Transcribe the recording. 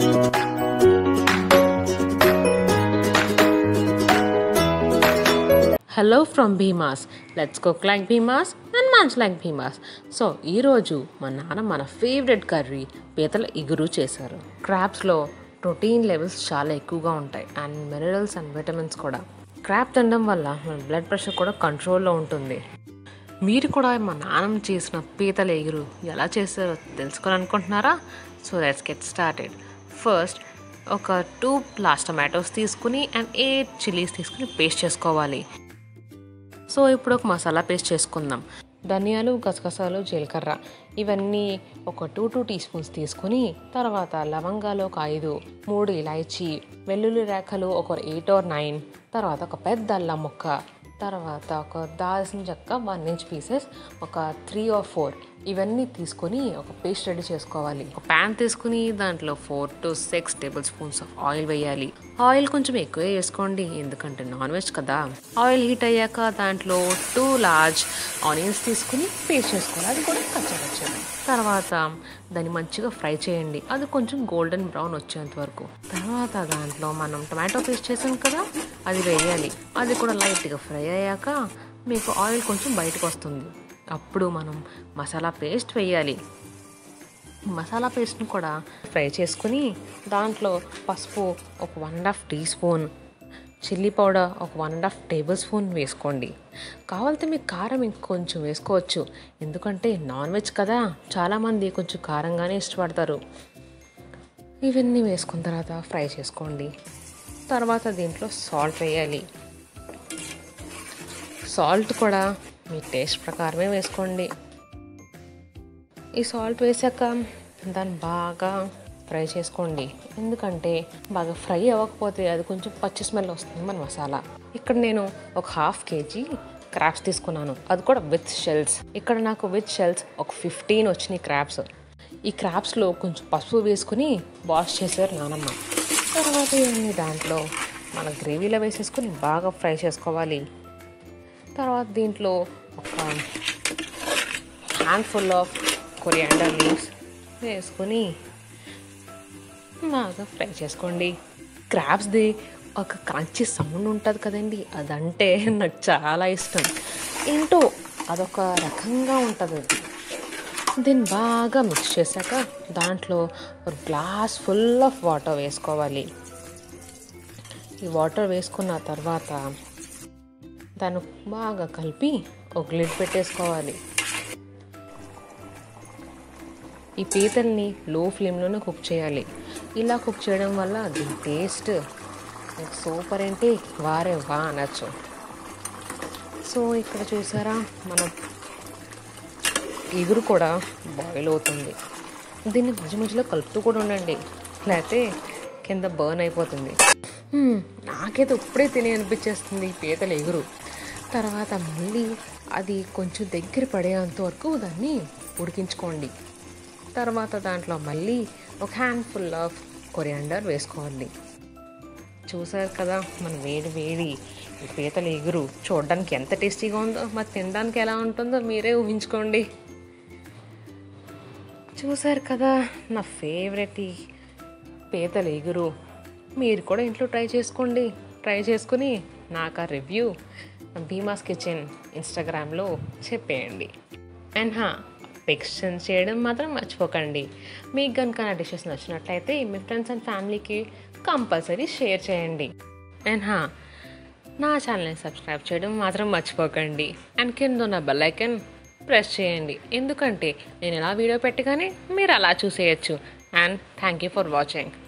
hello from Bheema's let's cook like Bheema's and munch like Bheema's so ఈరోజు మా నాన్న మన ఫేవరెట్ కర్రీ పీతల ఇగురు చేశారు క్రాప్స్లో ప్రోటీన్ లెవెల్స్ చాలా ఎక్కువగా ఉంటాయి అండ్ మినరల్స్ అండ్ విటమిన్స్ కూడా క్రాప్ తినడం వల్ల మన బ్లడ్ ప్రెషర్ కూడా కంట్రోల్లో ఉంటుంది మీరు కూడా మా నాన్నమ్మ చేసిన పీతల ఎగురు ఎలా చేస్తారో తెలుసుకోవాలనుకుంటున్నారా so let's get started first ఒక టూ లాస్ట్ టమాటోస్ తీసుకుని అండ్ ఎయిట్ చిల్లీస్ తీసుకుని పేస్ట్ చేసుకోవాలి సో ఇప్పుడు ఒక మసాలా పేస్ట్ చేసుకుందాం ధనియాలు గసగసాలు జీలకర్ర ఇవన్నీ ఒక టూ టూ టీ స్పూన్స్ తీసుకుని తర్వాత లవంగాలు ఒక ఐదు మూడు ఇలాయచీ వెల్లుల్లి రేఖలు ఒక ఎయిట్ ఆర్ నైన్ తర్వాత ఒక పెద్ద అల్లం ముక్క తర్వాత ఒక దాల్చిన చెక్క వన్ ఇంచ్ పీసెస్ ఒక త్రీ ఆర్ ఫోర్ ఇవన్నీ తీసుకొని ఒక పేస్ట్ రెడీ చేసుకోవాలి ఒక ప్యాన్ తీసుకుని దాంట్లో four to six tablespoons of oil వేయాలి ఆయిల్ కొంచెం ఎక్కువే వేసుకోండి ఎందుకంటే నాన్ వెజ్ కదా ఆయిల్ హీట్ అయ్యాక దాంట్లో టూ లార్జ్ ఆనియన్స్ తీసుకుని పేస్ట్ చేసుకోవాలి అది కూడా కచ్చపచ్చగా తర్వాత దాన్ని మంచిగా ఫ్రై చేయండి అది కొంచెం గోల్డెన్ బ్రౌన్ వచ్చేంత వరకు తర్వాత దాంట్లో మనం టమాటో పేస్ట్ చేసాం కదా అది వేయాలి అది కూడా లైట్గా ఫ్రై అయ్యాక మీకు ఆయిల్ కొంచెం బయటకు వస్తుంది అప్పుడు మనం మసాలా పేస్ట్ వేయాలి మసాలా పేస్ట్ని కూడా ఫ్రై చేసుకుని దాంట్లో పసుపు ఒక one and half teaspoon chilli powder ఒక one and half tablespoon వేసుకోండి కావాలంటే మీకు కారం ఇంకొంచెం వేసుకోవచ్చు ఎందుకంటే నాన్ వెజ్ కదా చాలామంది కొంచెం కారంగానే ఇష్టపడతారు ఇవన్నీ వేసుకున్న తర్వాత ఫ్రై చేసుకోండి తర్వాత దీంట్లో సాల్ట్ వేయాలి సాల్ట్ కూడా మీ టేస్ట్ ప్రకారమే వేసుకోండి ఈ సాల్ట్ వేసాక దాన్ని బాగా ఫ్రై చేసుకోండి ఎందుకంటే బాగా ఫ్రై అవ్వకపోతే అది కొంచెం పచ్చి స్మెల్ వస్తుంది మన మసాలా ఇక్కడ నేను ఒక హాఫ్ కేజీ క్రాప్స్ తీసుకున్నాను అది కూడా విత్ షెల్స్ ఇక్కడ నాకు విత్ షెల్స్ ఒక ఫిఫ్టీన్ వచ్చినాయి క్రాప్స్ ఈ క్రాప్స్లో కొంచెం పసుపు వేసుకుని వాష్ చేశారు నానమ్మ తర్వాత ఇవన్నీ దాంట్లో మన గ్రేవీలో వేసేసుకుని బాగా ఫ్రై చేసుకోవాలి తర్వాత దీంట్లో ఒక హ్యాండ్ఫుల్ ఆఫ్ కొరియాండర్ లీవ్స్ వేసుకొని బాగా ఫ్రై చేసుకోండి క్రాబ్స్ది ఒక క్రంచి సౌండ్ ఉంటుంది కదండి అదంటే నాకు చాలా ఇష్టం ఏంటో అదొక రకంగా ఉంటుంది అది దీన్ని బాగా మిక్స్ చేశాక దాంట్లో ఒక గ్లాస్ ఫుల్ ఆఫ్ వాటర్ వేసుకోవాలి ఈ వాటర్ వేసుకున్న తర్వాత దాన్ని బాగా కలిపి ఒక లిడ్ పెట్టేసుకోవాలి ఈ పీతల్ని లో ఫ్లేమ్లోనే కుక్ చేయాలి ఇలా కుక్ చేయడం వల్ల దీని టేస్ట్ సూపర్ ఏంటి వారే వా అనొచ్చు సో ఇక్కడ చూసారా మనం ఎగురు కూడా బాయిల్ అవుతుంది దీన్ని మధ్య మధ్యలో కలుపుతూ కూడా ఉండండి లేకపోతే కింద బర్న్ అయిపోతుంది హ్మ్, నాకైతే ఇప్పుడే తినే అనిపించేస్తుంది ఈ పీతల ఎగురు తర్వాత మళ్ళీ అది కొంచెం దగ్గర పడేంత వరకు దాన్ని ఉడికించుకోండి తర్వాత దాంట్లో మళ్ళీ ఒక హ్యాండ్ఫుల్ ఆఫ్ కొరియాండర్ వేసుకోవాలి చూసారు కదా మన వేడి వేడి ఈ పీతల ఎగురు చూడడానికి ఎంత టేస్టీగా ఉందో మరి తినడానికి ఎలా ఉంటుందో మీరే ఊహించుకోండి చూసారు కదా నా ఫేవరెట్ ఈ పీతల ఎగురు మీరు కూడా ఇంట్లో ట్రై చేసుకోండి ట్రై చేసుకుని నాకు ఆ రివ్యూ భీమాస్ కిచెన్ ఇన్స్టాగ్రామ్లో చెప్పేయండి అండ్ హా పిక్షన్ చేయడం మాత్రం మర్చిపోకండి మీకు కనుక నా డిషెస్ నచ్చినట్లయితే మీ ఫ్రెండ్స్ అండ్ ఫ్యామిలీకి కంపల్సరీ షేర్ చేయండి అండ్ హా నా ఛానల్ని సబ్స్క్రైబ్ చేయడం మాత్రం మర్చిపోకండి అండ్ కింద ఉన్న బెల్ ఐకన్ ప్రెస్ చేయండి ఎందుకంటే నేను ఎలా వీడియో పెట్టగానే మీరు అలా చూసేయచ్చు and thank you for watching